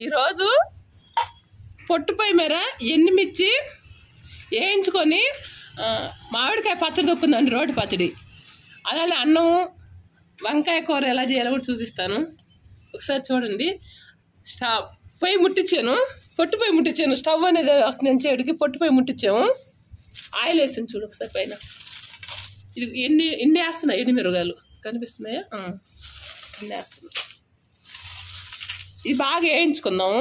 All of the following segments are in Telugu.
ఈరోజు పొట్టుపై మేర ఎండుమిర్చి వేయించుకొని ఆ, మామిడికాయ పచ్చడి దొక్కుందండి రోటి పచ్చడి అలానే అన్నం వంకాయ కూర ఎలా చేయాలో కూడా చూపిస్తాను ఒకసారి చూడండి స్టవ్ పొయ్యి ముట్టించాను పొట్టు పొయ్యి ముట్టించాను స్టవ్ అనేది వస్తుంది చెడుకి పొట్టు పొయ్యి ముట్టించాము ఆయిల్ వేసాను చూడు ఒకసారి పైన ఇది ఎన్ని ఎన్ని వేస్తున్నాయి ఎన్ని మిరగాయలు కనిపిస్తున్నాయా ఆ, ఎన్ని వేస్తున్నాయి ఇది బాగా వేయించుకుందాము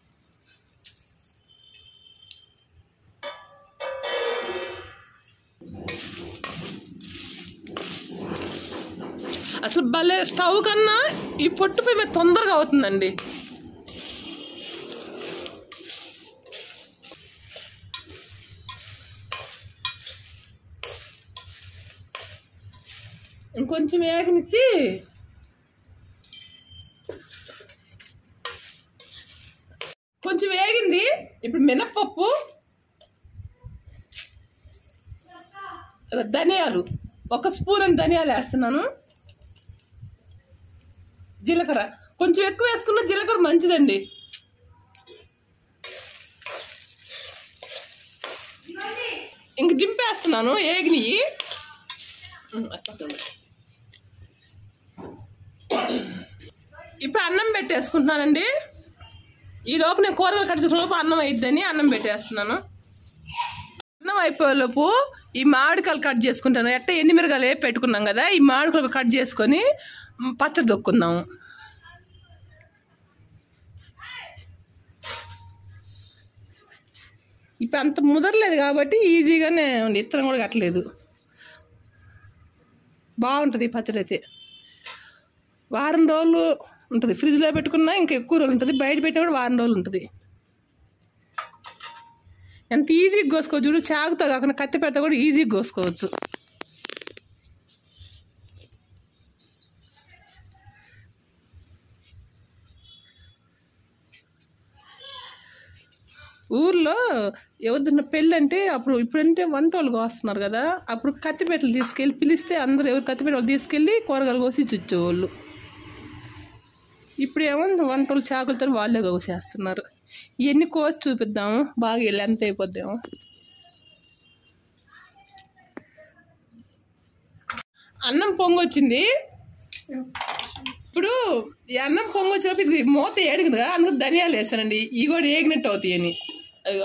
అసలు భలే స్టవ్ కన్నా ఈ పొట్టు పొయ్యి మీద తొందరగా అవుతుందండి ఇంకొంచెం వేగనిచ్చి కొంచెం వేగింది ఇప్పుడు మినప్పప్పు ధనియాలు ఒక స్పూన్ అని ధనియాలు వేస్తున్నాను జీలకర్ర కొంచెం ఎక్కువ వేసుకున్న జీలకర్ర మంచిదండి ఇంక దింపేస్తున్నాను ఏగినవి ఇప్పుడు అన్నం పెట్టేసుకుంటున్నానండి ఈ లోపు నేను కూరగాయలు కట్ చేసుకునే లోపు అన్నం అయిద్దని అన్నం పెట్టేస్తున్నాను అన్నం అయిపోయేలోపు ఈ మామిడికాయలు కట్ చేసుకుంటాను ఎట్ట ఎన్ని మిరగాయలు వేపి పెట్టుకున్నాం కదా ఈ మామిడికాయలు కట్ చేసుకొని మ్, పచ్చడి దొక్కుందాము ఇప్పుడు అంత ముదరలేదు కాబట్టి ఈజీగానే ఉంది ఇత్తనం కూడా కట్టలేదు బాగుంటుంది ఈ పచ్చడి అయితే వారం రోజులు ఉంటుంది ఫ్రిడ్జ్లో పెట్టుకున్నా ఇంకా ఎక్కువ రోజులు ఉంటుంది బయట పెట్టినా కూడా వారం రోజులు ఉంటుంది ఎంత ఈజీగా కోసుకోవచ్చు చూడు చాకుతో కాకుండా కత్తి పెడితే కూడా ఈజీగా కోసుకోవచ్చు ఊర్లో ఎవరిదన్నా పెళ్ళి అంటే అప్పుడు ఇప్పుడంటే వంట వాళ్ళు కోస్తున్నారు కదా అప్పుడు కత్తిపేటలు తీసుకెళ్ళి పిలిస్తే అందరూ ఎవరు కత్తిపేటలు తీసుకెళ్ళి కూరగాయలు కోసి చుచ్చేవాళ్ళు ఇప్పుడు ఏమో వంటలు చాకులతో వాళ్ళే కోసేస్తున్నారు ఇవన్నీ కోసి చూపిద్దాము బాగా వెళ్ళి ఎంత అయిపోద్దాము అన్నం పొంగొచ్చింది ఇప్పుడు ఈ అన్నం పొంగొచ్చినప్పుడు ఇది మూత ఏడుగుంది కదా అందుకు ధనియాలు వేస్తానండి ఇవి కూడా ఏగినట్టు అవుతాయని అదిగో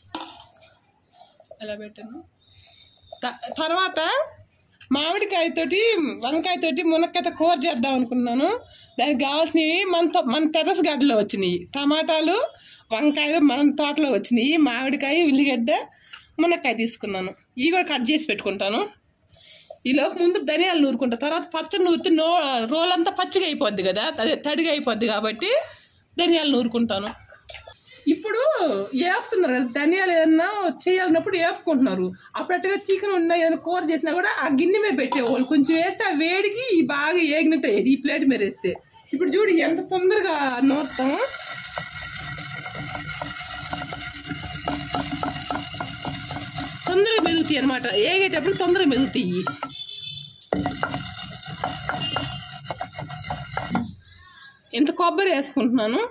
ఎలా పెట్టాను త- తర్వాత మామిడికాయతోటి వంకాయతోటి మునక్కాయతో కూర చేద్దాం అనుకున్నాను దానికి కావాల్సినవి మన తో- మన టెర్రస్ గార్డెన్లో వచ్చినాయి టమాటాలు వంకాయలు మన తోటలో వచ్చినాయి మామిడికాయ ఉల్లిగడ్డ మునక్కాయ తీసుకున్నాను ఇవి కూడా కట్ చేసి పెట్టుకుంటాను ఈలోపు ముందు ధనియాలు నూరుకుంటా తర్వాత పచ్చడి నూరితే నో రోలంతా పచ్చిగా అయిపోద్ది కదా అదే తడిగా అయిపోద్ది కాబట్టి ధనియాలు నూరుకుంటాను ఇప్పుడు ఏపుతున్నారు కదా ధనియాలు ఏదన్నా చేయాలన్నప్పుడు ఏపుకుంటున్నారు అప్పుడట్టుగా చికెన్ ఉన్న ఏదైనా కూర చేసినా కూడా ఆ గిన్నె మీద పెట్టేవాళ్ళు కొంచెం వేస్తే ఆ వేడికి ఈ బాగా ఏగినట్టు అయ్యేది ఈ ప్లేట్ మీద వేస్తే ఇప్పుడు చూడు ఎంత తొందరగా నూరుతాం తొందరగా మెదుగుతాయి అనమాట ఏగేటప్పుడు తొందరగా మెదుగుతాయి ఇంత కొబ్బరి వేసుకుంటున్నాను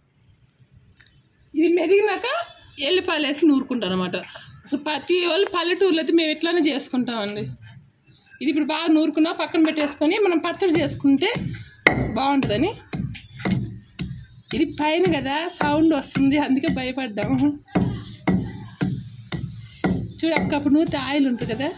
ఇది మెదిగినాక ఎల్లిపాయలు వేసి నూరుకుంటాను అనమాట అసలు ప్రతి వాళ్ళు పల్లెటూరులో అయితే మేము ఇట్లానే చేసుకుంటామండి ఇది ఇప్పుడు బాగా నూరుకున్నా పక్కన పెట్టేసుకొని మనం పచ్చడి చేసుకుంటే బాగుంటుందని ఇది పైన కదా సౌండ్ వస్తుంది అందుకే భయపడ్డాము చూడు అప్పుడు నూరితే ఆయిల్ ఉంటుంది కదా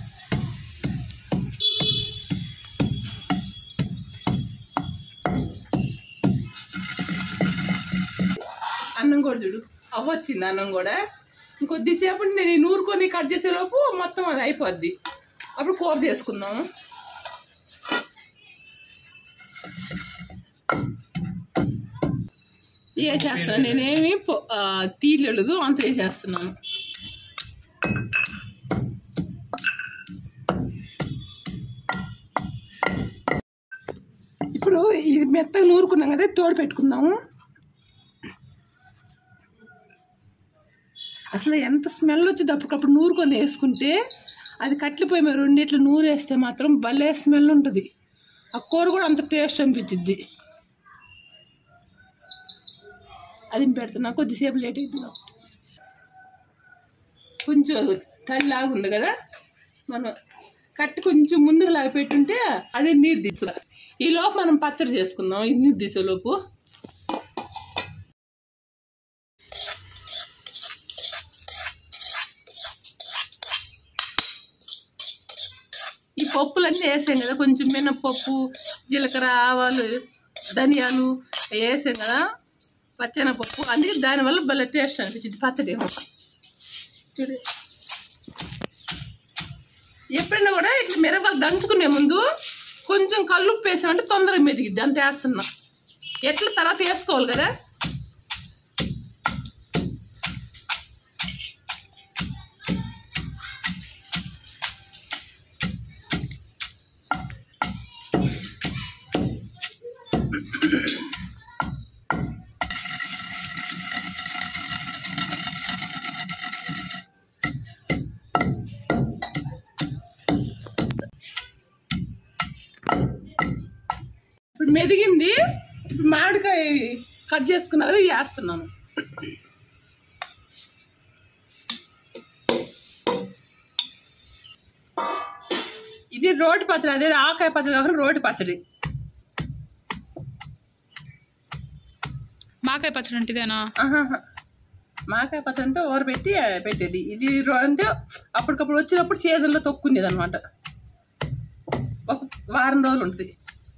అన్నం కూడా చూడు అవ్వచ్చింది అన్నం కూడా ఇంకొద్దిసేపు నేను ఈ నూరుకొని కట్ చేసేలోపు మొత్తం అది అయిపోద్ది అప్పుడు కూర చేసుకుందాము వేసేస్తాను నేనేమి పొ- ఆ, తీయలేదు అంత వేసేస్తున్నాను ఇప్పుడు ఇది మెత్తగా నూరుకున్నాం కదా తోడు పెట్టుకుందాము అసలు ఎంత స్మెల్ వచ్చింది అప్పటికప్పుడు నూరుకొని వేసుకుంటే అది కట్లిపోయి మరి రెండిట్లు నూరేస్తే మాత్రం భలే స్మెల్ ఉంటుంది ఆ కూర కూడా అంత టేస్ట్ అనిపించిద్ది అది పెడుతున్నా కొద్దిసేపు లేట్ అవుతుంది కొంచెం తడిలాగా ఉంది కదా మనం కట్టి కొంచెం ముందుకు లాగా పెట్టుంటే అది నీరు తీసు ఈ లోపు మనం పచ్చడి చేసుకుందాం ఈ నీరు తీసే లోపు ఈ పప్పులన్నీ వేసాం కదా కొంచెం మినప్పప్పు జీలకర్ర ఆవాలు ధనియాలు అవి వేసాం కదా పచ్చెనపప్పు అందుకే దానివల్ల భలే టేస్ట్ అనిపించింది పచ్చడి ఏమో చూడు ఎప్పుడైనా కూడా ఇట్లా మిరపకాయలు దంచుకునే ముందు కొంచెం కల్లుప్పు వేసామంటే తొందరగా మెదిగిద్ది అంత వేస్తున్నా ఎట్లా తర్వాత వేసుకోవాలి కదా ఇప్పుడు మెదిగింది ఇప్పుడు మామిడికాయ కట్ చేసుకున్నా కదా ఇది వేస్తున్నాను ఇది రోటి పచ్చడి అదే ఆకాయ పచ్చడి కాకుండా రోటి పచ్చడి మాకాయ పచ్చడి అంటే ఇదేనా ఆహాహా. మాకాయ పచ్చడి అంటే ఊరబెట్టి పెట్టేది ఇది రో- అంటే అప్పటికప్పుడు వచ్చినప్పుడు సీజన్లో తొక్కునేది అనమాట ఒక వారం రోజులు ఉంటుంది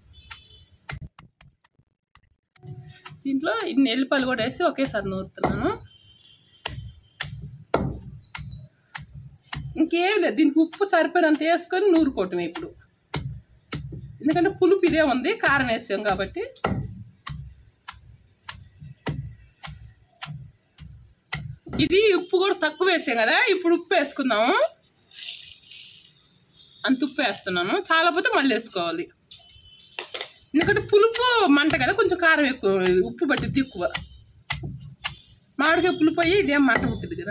దీంట్లో ఇన్ని ఎల్లిపాయలు కూడా వేసి ఒకేసారి నూరుతున్నాను ఇంకేం లేదు దీనికి ఉప్పు సరిపోయినంత వేసుకొని నూరుకోవటం ఇప్పుడు ఎందుకంటే పులుపు ఇదే ఉంది కారం వేసాం కాబట్టి ఇది ఉప్పు కూడా తక్కువ వేసాం కదా ఇప్పుడు ఉప్పు వేసుకుందాము అంత ఉప్పు వేస్తున్నాను చాలపోతే మళ్ళీ వేసుకోవాలి ఎందుకంటే పులుపు మంట కదా కొంచెం కారం ఎక్కువ ఉప్పు పట్టిద్ది ఎక్కువ మామిడికాయ పులుపు అయ్యి ఇదేం మంట పుట్టింది కదా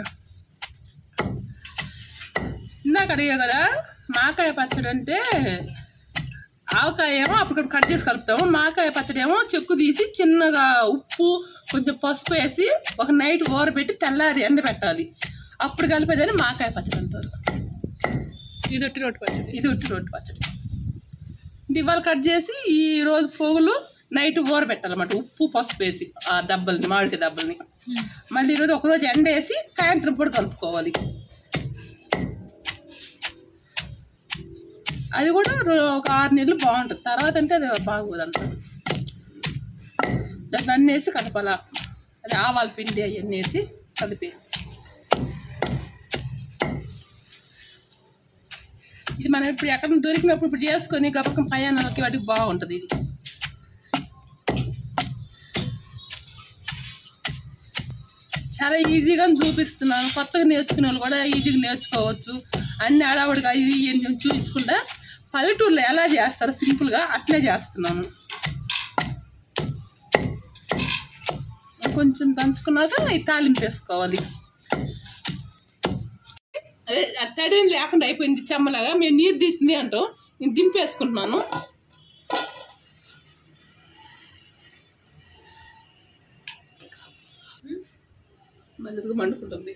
ఇందాక అడిగా కదా మాకాయ పచ్చడి అంటే ఆవకాయ ఏమో అప్పటికప్పుడు కట్ చేసి కలుపుతాము మాకాయ పచ్చడి ఏమో చెక్కు తీసి చిన్నగా ఉప్పు కొంచెం పసుపు వేసి ఒక నైట్ ఊరబెట్టి తెల్లారి ఎండబెట్టాలి అప్పుడు కలిపేదని మాకాయ పచ్చడి అంటారు ఇది ఒట్టి రోటి పచ్చడి ఇది ఉట్టి రొట్టె పచ్చడి ఇది ఇవాళ కట్ చేసి ఈ రోజు పోగులు నైట్ ఊరబెట్టాలన్నమాట ఉప్పు పసుపు వేసి ఆ దెబ్బల్ని మామిడికాయ దెబ్బల్ని మళ్ళీ ఈరోజు ఒకరోజు ఎండ వేసి సాయంత్రం పూట కలుపుకోవాలి అది కూడా రో- ఒక ఆరు నెలలు బాగుంటుంది తర్వాత అంటే అది బాగోదు అంత దాన్ని అన్నీ వేసి కలపాల అది ఆవాల పిండి అవన్నీ వేసి కలిపి ఇది మనం ఇప్పుడు ఎక్కడ దొరికినప్పుడు ఇప్పుడు చేసుకొని గబకం పయానాలకి వాటికి బాగుంటుంది ఇది చాలా ఈజీగా చూపిస్తున్నాను కొత్తగా నేర్చుకునే వాళ్ళు కూడా ఈజీగా నేర్చుకోవచ్చు అన్ని అడావుడిగా ఇది ఏం చూపించకుండా పల్లెటూరులో ఎలా చేస్తారో సింపుల్గా అట్లే చేస్తున్నాను కొంచెం దంచుకున్నాక ఈ తాలింపు వేసుకోవాలి అదే అది తడి లేకుండా అయిపోయింది చెమ్మలాగా మేము నీరు తీసింది అంటాం నేను దింపేసుకుంటున్నాను మళ్ళీ ఇదిగో మండుకుంటుంది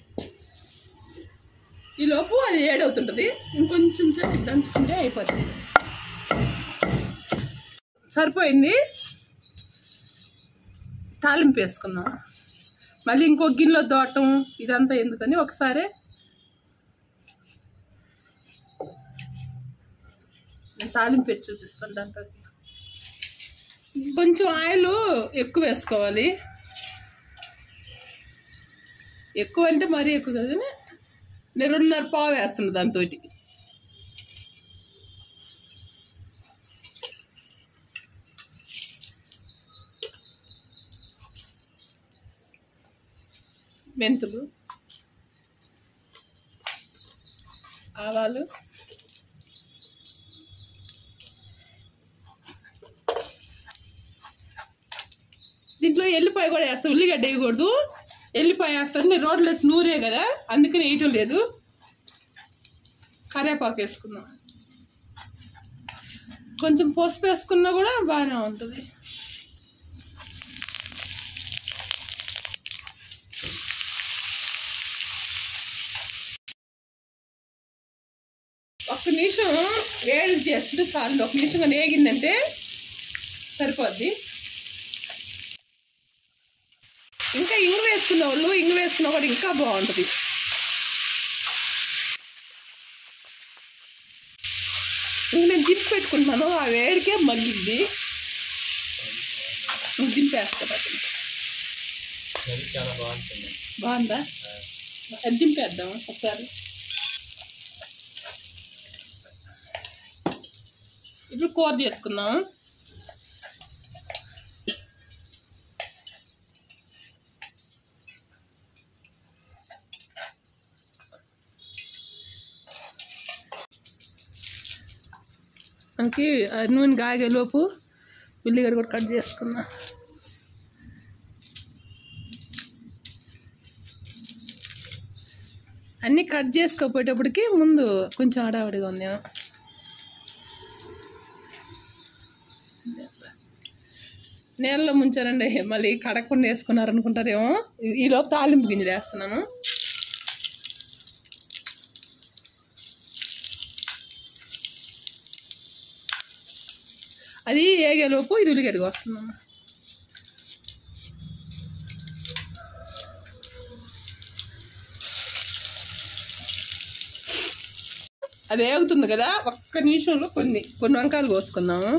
ఈ లోపు అది ఏడవుతుంటుంది ఇంకొంచెం సేపు ఇది దంచుకుంటే అయిపోతుంది సరిపోయింది తాలింపు వేసుకుందాం మళ్ళీ ఇంకో గిన్నెలో దోటం ఇదంతా ఎందుకని ఒకసారి నేను తాలింపు పెట్టి చూపిస్తాను దాంట్లో కొంచెం ఆయిల్ ఎక్కువ వేసుకోవాలి ఎక్కువ అంటే మరీ ఎక్కువ కదా కానీ నేను రెండున్నర పావు వేస్తున్నా దాంతో మెంతులు ఆవాలు దీంట్లో ఎల్లిపాయ కూడా వేస్తాను ఉల్లిగడ్డ వేయకూడదు ఎల్లిపాయ వేస్తాను నేను రోడ్లు వేసి నూరే కదా అందుకని వేయటం లేదు కరివేపాకు వేసుకుందాం కొంచెం పసుపు వేసుకున్నా కూడా బాగానే ఉంటుంది నిమిషం వేడి చేస్తే చాలు ఒక నిమిషం కానీ వేగిందంటే సరిపోద్ది ఇంకా ఇంగు వేసుకున్న వాళ్ళు ఇంగు వేసుకున్న కూడా ఇంకా బాగుంటుంది ఇంక నేను దింపి పెట్టుకుంటున్నాను ఆ వేడికే మగ్గిద్ది నువ్వు దింపేస్తా పక్కన. అది చాలా బాగుంటుంది బాగుందా అది దింపేద్దాం ఒకసారి ఇప్పుడు కూర చేసుకుందాం మనకి ఆ నూనె కాగేలోపు ఉల్లిగడ్డ కూడా కట్ చేసుకున్నా అన్నీ కట్ చేసుకోపోయేటప్పటికి ముందు కొంచెం హడావిడిగా ఉంది నీళ్ళలో ముంచారండి మళ్ళీ కడగకుండా వేసుకున్నారు అనుకుంటారేమో ఈ- ఈలోపు తాలింపు గింజలు వేస్తున్నాను అది ఏగేలోపు ఇది ఉల్లిగడ్డగా వస్తున్నాను అది ఏగుతుంది కదా ఒక్క నిమిషంలో కొన్ని కొన్ని వంకాయలు కోసుకుందాము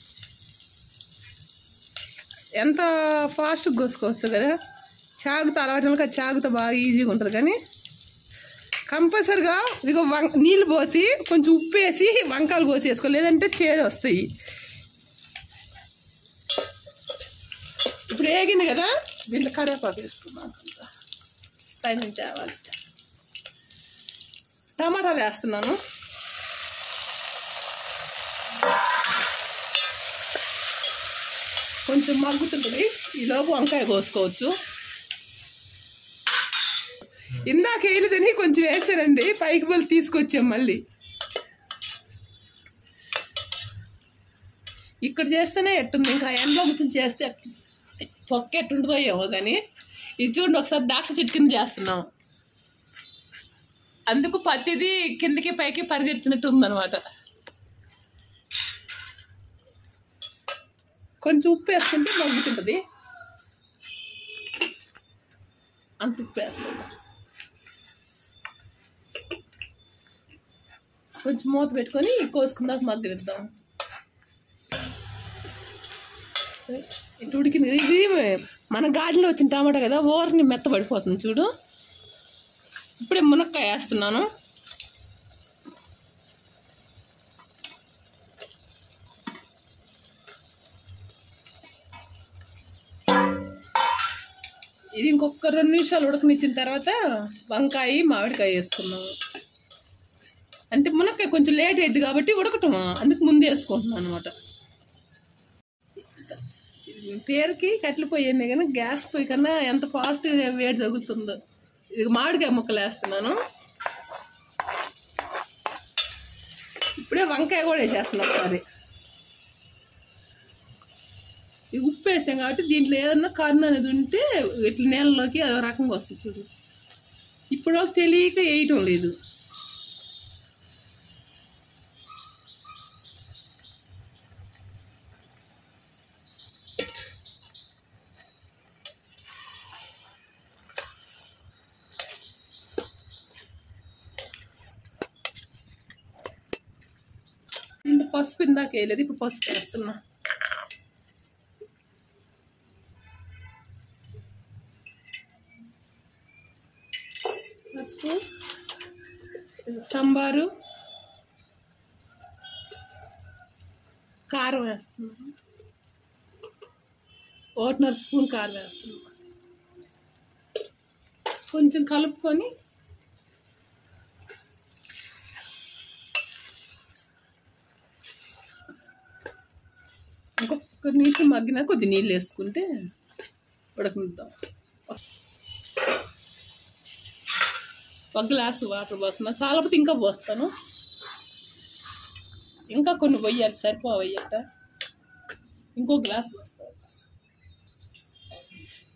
ఎంత ఫాస్ట్గా కోసుకోవచ్చు కదా చాకుతో అలవాటు వాళ్ళకి చాకుతో బాగా ఈజీగా ఉంటుంది కానీ కంపల్సరిగా ఇదిగో వం నీళ్ళు పోసి కొంచెం ఉప్పు వేసి వంకాయలు కోసేసుకో లేదంటే చేదు వస్తాయి ఇప్పుడు ఏగింది కదా దీంట్లో కరివేపాకు వేసుకుందాం కొంత పైన తేవాలి టమాటాలు వేస్తున్నాను కొంచెం మగ్గుతుంటుంది ఈలోపు వంకాయ కోసుకోవచ్చు ఇందాక వేయలేదని కొంచెం వేసానండి పైకి వెళ్ళి తీసుకొచ్చాం మళ్ళీ ఇక్కడ చేస్తేనే ఎట్టుంది ఇంకా ఎండలో కూర్చొని చేస్తే ఎట్టు- పొక్క ఎట్టుంటుందో ఏమో కానీ ఇది చూడండి ఒకసారి ద్రాక్ష చెట్టు కింద చేస్తున్నాం అందుకు పత్తిది కిందకి పైకి పరిగెత్తినట్టు ఉందన్నమాట కొంచెం ఉప్పు వేసుకుంటే మగ్గుతుంటుంది అంత ఉప్పు వేస్తాను కొంచెం మూత పెట్టుకొని కోసుకుందాక మగ్గనిద్దాం ఇటు ఉడికింది ఇది మన గార్డెన్లో వచ్చిన టమాటా కదా ఓవర్ని మెత్తబడిపోతుంది చూడు ఇప్పుడే మునక్కాయ వేస్తున్నాను ఇది ఇంకొక రెండు నిమిషాలు ఉడకనిచ్చిన తర్వాత వంకాయ మామిడికాయ వేసుకున్నాము అంటే మునక్కాయ కొంచెం లేట్ అయింది కాబట్టి ఉడకటం అందుకు ముందు వేసుకుంటున్నాను అనమాట పేరుకి కట్టెల పొయ్యి అయింది కానీ గ్యాస్ పొయ్యి కన్నా ఎంత ఫాస్ట్గా వేడి తగ్గుతుందో ఇది మామిడికాయ ముక్కలు వేస్తున్నాను ఇప్పుడే వంకాయ కూడా వేసేస్తున్నాను ఒకసారి ఇది ఉప్పు వేసాం కాబట్టి దీంట్లో ఏదన్నా కన్ను అనేది ఉంటే ఇట్లా నీళ్ళలోకి అదో రకంగా వస్తుంది చూడు ఇప్పుడు వాళ్ళకి తెలియక వేయటం లేదు దీంట్లో పసుపు ఇందాక వేయలేదు ఇప్పుడు పసుపు వేస్తున్నా పసుపు సాంబారు కారం వేస్తున్నాను ఒకటిన్నర స్పూన్ కారం వేస్తున్నాను కొంచెం కలుపుకొని ఇంకొక నిమిషం మగ్గినా కొద్ది నీళ్ళు వేసుకుంటే ఉడకనిద్దాం ఒక గ్లాసు వాటర్ పోస్తున్నా చాలా పోతే ఇంకా పోస్తాను ఇంకా కొన్ని పోయాలి సరిపోవయ్యట ఇంకో గ్లాస్ పోస్తాను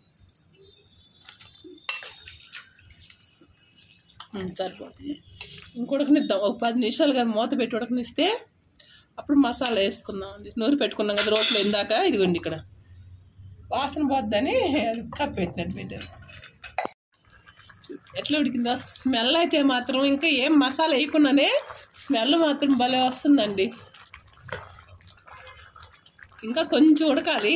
ఉమ్, సరిపోతాయి ఇంక ఉడకనిద్దాం ఒక పది నిమిషాలు కానీ మూత పెట్టి ఉడకనిస్తే అప్పుడు మసాలా వేసుకుందాం అండి నూరు పెట్టుకున్నాం కదా రోట్లో ఇందాక ఇదిగోండి ఇక్కడ వాసన పోద్దని కప్పు పెట్టినట్టు పెట్టారు ఎట్లా ఉడికిందా స్మెల్ అయితే మాత్రం ఇంకా ఏం మసాలా వేయకుండానే స్మెల్ మాత్రం భలే వస్తుందండి ఇంకా కొంచెం ఉడకాలి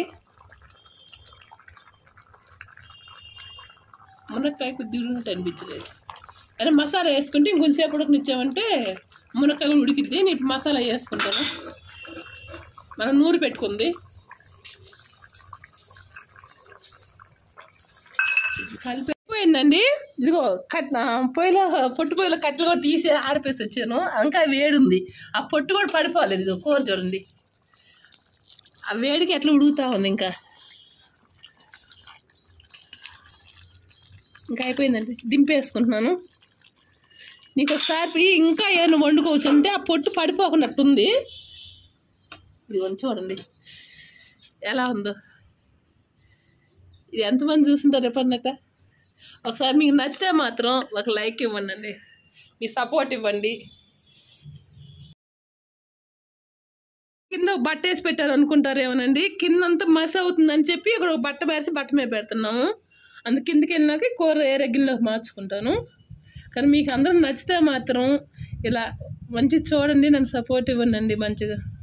మునక్కాయ కొద్దిగా ఉడినట్టు అనిపించలేదు అదే మసాలా వేసుకుంటే ఇంకొంచెంసేపు ఉడకనిచ్చామంటే మునక్కాయ కూడా ఉడికిద్ది నేను ఇప్పుడు మసాలా వేసుకుంటాను మనం నూరు పెట్టుకుంది కలిపిపోయిందండి ఇదిగో కట్ ఆ, పొయ్యిలో పొట్టు పొయ్యిలో కట్టెలు కూడా తీసి ఆరిపేసి వచ్చాను ఇంకా వేడుంది ఆ పొట్టు కూడా పడిపోలేదు ఇదిగో కూర చూడండి ఆ వేడికి ఎట్లా ఉడుగుతా ఉంది ఇంకా ఇంకా అయిపోయిందండి దింపేసుకుంటున్నాను నీకు ఒకసారి ఇంకా ఏమైనా వండుకోవచ్చు అంటే ఆ పొట్టు పడిపోకున్నట్టుంది ఇది కొంచెం చూడండి ఎలా ఉందో ఇది ఎంతమంది చూసింటారు ఎప్పుడన్నట్ట ఒకసారి మీకు నచ్చితే మాత్రం ఒక లైక్ ఇవ్వండి మీ సపోర్ట్ ఇవ్వండి కింద ఒక బట్ట వేసి పెట్టారు అనుకుంటారు ఏమోనండి కింద అంతా మసి అవుతుందని చెప్పి ఇక్కడ ఒక బట్ట పేర్చి బట్ట మీద పెడుతున్నాము అందు కిందకి వెళ్ళినాక కూర ఏ రెగ్గిల్లోకి మార్చుకుంటాను కానీ మీకు అందరూ నచ్చితే మాత్రం ఇలా మంచిగా చూడండి నన్ను సపోర్ట్ ఇవ్వండి మంచిగా